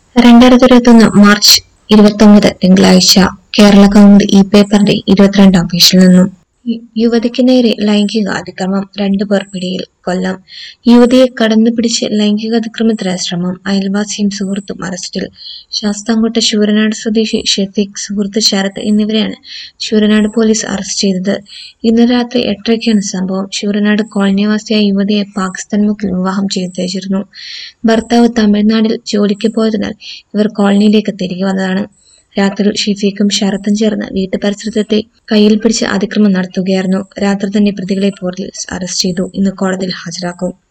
രണ്ടായിരത്തി ഇരുപത്തൊന്ന് മാർച്ച് ഇരുപത്തൊമ്പത് തിങ്കളാഴ്ച കേരള കൗമുദി ഈ പേപ്പറിന്റെ ഇരുപത്തിരണ്ടാം പേജിൽ നിന്നും യു- യുവതിക്ക് നേരെ ലൈംഗിക അതിക്രമം രണ്ടുപേർ പിടിയിൽ കൊല്ലം യുവതിയെ കടന്നു പിടിച്ച് ലൈംഗിക അതിക്രമത്തിന് ശ്രമം അയൽവാസിയും സുഹൃത്തും അറസ്റ്റിൽ ശാസ്താംകോട്ട ശൂരനാട് സ്വദേശി ഷെഫീഖ് സുഹൃത്ത് ശരത് എന്നിവരെയാണ് ശൂരനാട് പോലീസ് അറസ്റ്റ് ചെയ്തത് ഇന്ന് രാത്രി എട്ടരയ്ക്കാണ് സംഭവം ശൂരനാട് കോളനിവാസിയായ യുവതിയെ പാകിസ്ഥാൻ മുക്കിൽ വിവാഹം ചെയ്തയച്ചിരുന്നു ഭർത്താവ് തമിഴ്നാട്ടിൽ ജോലിക്ക് പോയതിനാൽ ഇവർ കോളനിയിലേക്ക് തിരികെ വന്നതാണ് രാത്രി ഷെഫീഖും ശരത്തും ചേർന്ന് വീട്ടു പരിസരത്തെത്തി കയ്യിൽ പിടിച്ച് അതിക്രമം നടത്തുകയായിരുന്നു രാത്രി തന്നെ പ്രതികളെ പോലീസ് അറസ്റ്റ് ചെയ്തു ഇന്ന് കോടതിയിൽ ഹാജരാക്കും